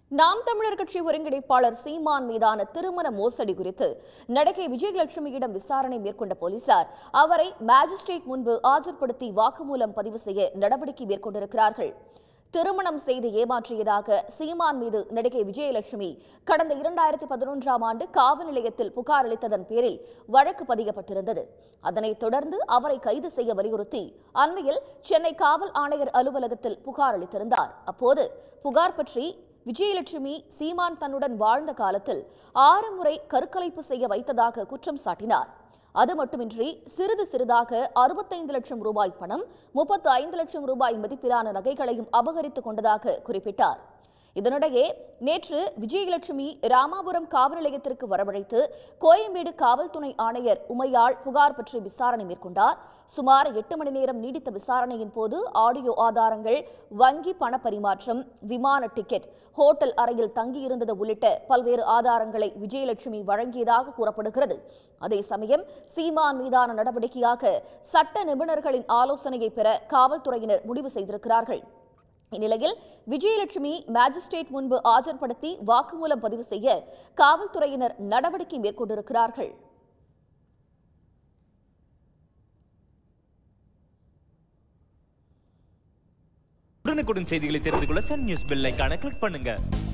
நாம் தமிழர் கட்சி ஒருங்கிணைப்பாளர் சீமான் மீதான திருமண மோசடி குறித்து நடிகை விஜயலட்சுமியிடம் விசாரணை மேற்கொண்ட போலீசார் அவரை மேஜிஸ்ட்ரேட் முன்பு ஆஜர்படுத்தி வாக்குமூலம் பதிவு செய்ய நடவடிக்கை மேற்கொண்டிருக்கிறார்கள் திருமணம் செய்து ஏமாற்றியதாக சீமான் மீது நடிகை விஜயலட்சுமி கடந்த இரண்டாயிரத்தி பதினொன்றாம் ஆண்டு காவல் நிலையத்தில் புகார் அளித்ததன் பேரில் வழக்கு பதியப்பட்டிருந்தது அதனைத் தொடர்ந்து அவரை கைது செய்ய வலியுறுத்தி அண்மையில் சென்னை காவல் ஆணையர் அலுவலகத்தில் புகார் அளித்திருந்தார் அப்போது புகார் பற்றி விஜயலட்சுமி சீமான் தன்னுடன் வாழ்ந்த காலத்தில் ஆறு முறை கருக்கலைப்பு செய்ய வைத்ததாக குற்றம் சாட்டினார் அது மட்டுமின்றி சிறிது சிறிதாக அறுபத்தைந்து லட்சம் ரூபாய் பணம் முப்பத்து ஐந்து லட்சம் ரூபாய் மதிப்பிலான நகைகளையும் அபகரித்துக் கொண்டதாக குறிப்பிட்டார் இதனிடையே நேற்று விஜயலட்சுமி ராமாபுரம் காவல் நிலையத்திற்கு வரவழைத்து கோயம்பேடு காவல் துணை ஆணையர் உமையாள் புகார் பற்றி விசாரணை மேற்கொண்டார் சுமார் எட்டு மணி நேரம் நீடித்த விசாரணையின் போது ஆடியோ ஆதாரங்கள் வங்கி பண பரிமாற்றம் விமான டிக்கெட் ஹோட்டல் அறையில் தங்கியிருந்தது உள்ளிட்ட பல்வேறு ஆதாரங்களை விஜயலட்சுமி வழங்கியதாக கூறப்படுகிறது அதே சமயம் சீமான் மீதான நடவடிக்கையாக சட்ட நிபுணர்களின் ஆலோசனையை பெற காவல்துறையினர் முடிவு செய்திருக்கிறார்கள் இந்நிலையில் விஜயலட்சுமி மேஜிஸ்ட்ரேட் முன்பு ஆஜர்படுத்தி வாக்குமூலம் பதிவு செய்ய காவல்துறையினர் நடவடிக்கை மேற்கொண்டிருக்கிறார்கள் உடனுக்குடன் செய்திகளை தெரிந்து கொள்ள சன் நியூஸ் பெல் ஐகானை கிளிக் பண்ணுங்க